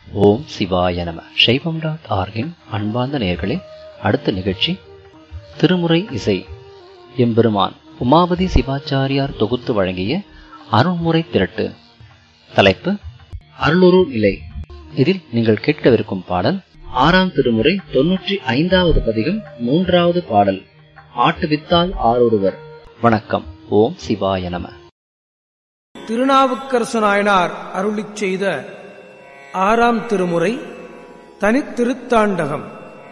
ஓம் சிவாய நம சைவம் டாட் ஆர்கின் அன்பார்ந்த நேயர்களே அடுத்த நிகழ்ச்சி திருமுறை இசை எம்பெருமான் உமாபதி சிவாச்சாரியார் தொகுத்து வழங்கிய அருள்முறை திரட்டு தலைப்பு அருளுரு நிலை இதில் நீங்கள் கேட்கவிருக்கும் பாடல் ஆறாம் திருமுறை தொன்னூற்றி ஐந்தாவது பதிகம் மூன்றாவது பாடல் ஆட்டுவித்தால் ஆரொருவர் வணக்கம் ஓம் சிவாய நம திருநாவுக்கரசு நாயனார் அருளிச் செய்த ஆறாம் திருமுறை தனித்திருத்தாண்டகம்